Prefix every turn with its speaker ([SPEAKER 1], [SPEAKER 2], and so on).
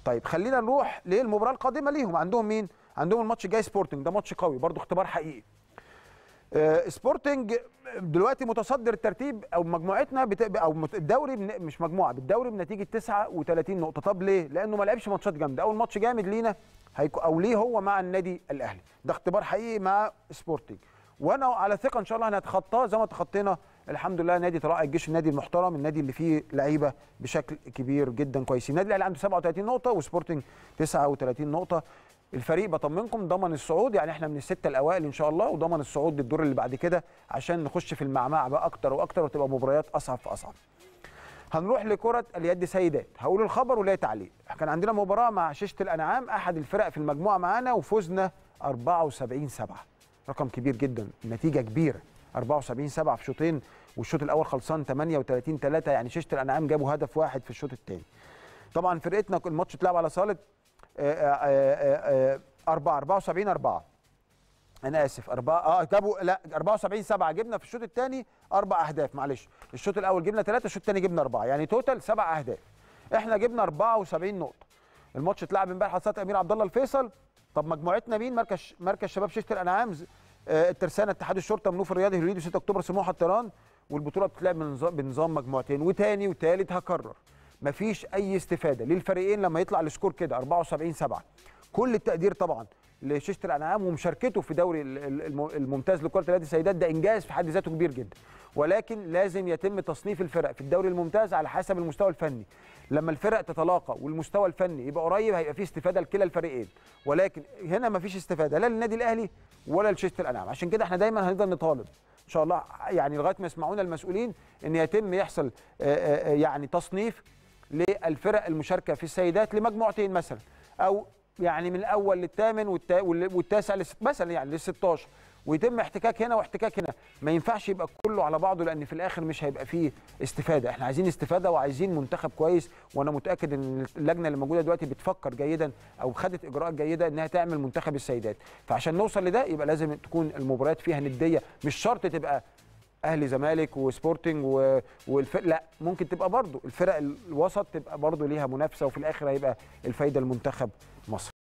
[SPEAKER 1] طيب خلينا نروح للمباراه القادمه ليهم عندهم مين عندهم الماتش الجاي سبورتنج ده ماتش قوي برضو اختبار حقيقي آه، سبورتنج دلوقتي متصدر الترتيب او مجموعتنا بت... او مت- الدوري بن... مش مجموعه بالدوري بنتيجه 39 نقطه طب ليه لانه ما لعبش ماتشات جامده اول ماتش جامد لينا هيكون او ليه هو مع النادي الاهلي ده اختبار حقيقي مع سبورتنج وانا على ثقه ان شاء الله هنتخطاه زي ما تخطينا الحمد لله نادي طلائع الجيش النادي المحترم النادي اللي فيه لعيبه بشكل كبير جدا كويسين النادي الاهلي عنده 37 نقطه وسبورتنج 39 نقطه الفريق بطمنكم ضمن الصعود يعني احنا من السته الاوائل ان شاء الله وضمن الصعود للدور اللي بعد كده عشان نخش في المعمعه بقى اكتر واكتر وتبقى مباريات اصعب فاصعب هنروح لكره اليد سيدات هقول الخبر ولا تعليق كان عندنا مباراه مع شيشه الانعام احد الفرق في المجموعه معانا وفزنا 74 7 رقم كبير جدا نتيجه كبيره 74 7 في شوطين والشوط الاول خلصان 38 3 يعني شيشه الانعام جابوا هدف واحد في الشوط الثاني طبعا فرقتنا الماتش اتلعب على صاله 4 74 4 انا اسف أربعة اه جابوا لا 74 7 جبنا في الشوط الثاني اربع اهداف معلش الشوط الاول جبنا ثلاثه الشوط الثاني جبنا اربعه يعني توتال سبع اهداف احنا جبنا 74 نقطه الماتش اتلعب امبارح على صاله امير عبد الله الفيصل طب مجموعتنا مين مركز مركز شباب شيشه الانعام ز- آه، الترسانه اتحاد الشرطه منوف الرياضي هليدو 6 اكتوبر سموحه الطيران والبطوله بتتلعب بنظام, بنظام مجموعتين وتاني وتالت هكرر مفيش اي استفاده للفريقين لما يطلع السكور كده 74 7 كل التقدير طبعا لشيشه الانعام ومشاركته في دوري ال- ال- الم- الممتاز لكره اليد السيدات ده انجاز في حد ذاته كبير جدا ولكن لازم يتم تصنيف الفرق في الدوري الممتاز على حسب المستوى الفني لما الفرق تتلاقى والمستوى الفني يبقى قريب هيبقى فيه استفاده لكلا الفريقين ولكن هنا مفيش استفاده لا للنادي الاهلي ولا لشيشه الانعام عشان كده احنا دايما هنفضل نطالب ان شاء الله يعني لغايه ما يسمعونا المسؤولين ان يتم يحصل آه، آه، آه، يعني تصنيف للفرق المشاركه في السيدات لمجموعتين مثلا او يعني من الاول للثامن والتا- وال- والتاسع للس- مثلا يعني لل 16 ويتم احتكاك هنا واحتكاك هنا ما ينفعش يبقى كله على بعضه لان في الاخر مش هيبقى فيه استفاده احنا عايزين استفاده وعايزين منتخب كويس وانا متاكد ان اللجنه اللي موجوده دلوقتي بتفكر جيدا او خدت اجراءات جيده انها تعمل منتخب السيدات فعشان نوصل لده يبقى لازم تكون المباريات فيها نديه مش شرط تبقى اهلي زمالك وسبورتنج و... والفرق لا ممكن تبقى برضو الفرق الوسط تبقى برضو ليها منافسه وفي الاخر هيبقى الفايده لمنتخب مصر